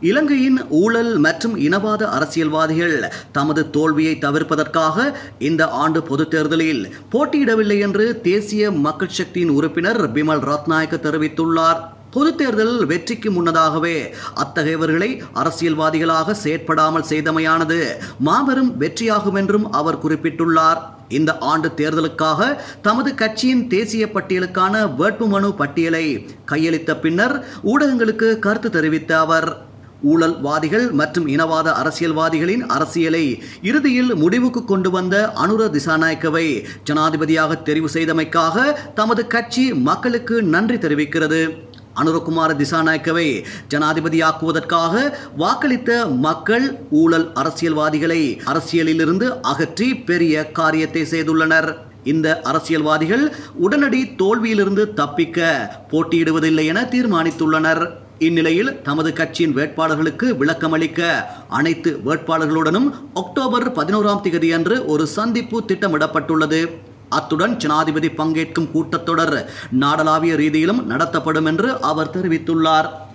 இலங்கையின் ஊழல் மற்றும் இனவாத அரசியல்வாதிகள் தமது தோல்வியை தவிர்ப்பதற்காக இந்த ஆண்டு பொதுத் தேர்தலில் போட்டியிடவில்லை என்று தேசிய மக்கள் சக்தியின் உறுப்பினர் பிமல் ரத்நாயக்க தெரிவித்துள்ளார் பொதுத் தேர்தல் வெற்றிக்கு முன்னதாகவே அத்தகையவர்களை அரசியல்வாதிகளாக செயற்படாமல் செய்தமையானது மாபெரும் வெற்றியாகும் என்றும் அவர் குறிப்பிட்டுள்ளார் இந்த ஆண்டு தேர்தலுக்காக தமது கட்சியின் தேசிய பட்டியலுக்கான வேட்புமனு பட்டியலை கையளித்த பின்னர் ஊடகங்களுக்கு கருத்து தெரிவித்த அவர் ஊழல்வாதிகள் மற்றும் இனவாத அரசியல்வாதிகளின் அரசியலை இறுதியில் முடிவுக்கு கொண்டு வந்த அனுர திசாநாயக்கவை ஜனாதிபதியாக தெரிவு செய்தமைக்காக தமது கட்சி மக்களுக்கு நன்றி தெரிவிக்கிறது அனுரகுமார திசாநாயக்கவை ஜனாதிபதியாக்குவதற்காக வாக்களித்த மக்கள் ஊழல் அரசியல்வாதிகளை அரசியலிலிருந்து அகற்றி பெரிய காரியத்தை செய்துள்ளனர் இந்த அரசியல்வாதிகள் உடனடி தோல்வியிலிருந்து தப்பிக்க போட்டியிடுவதில்லை என தீர்மானித்துள்ளனர் இந்நிலையில் தமது கட்சியின் வேட்பாளர்களுக்கு விளக்கமளிக்க அனைத்து வேட்பாளர்களுடனும் அக்டோபர் பதினோராம் தேதி அன்று ஒரு சந்திப்பு திட்டமிடப்பட்டுள்ளது அத்துடன் ஜனாதிபதி பங்கேற்கும் கூட்டத்தொடர் நாடளாவிய ரீதியிலும் நடத்தப்படும் என்று அவர் தெரிவித்துள்ளார்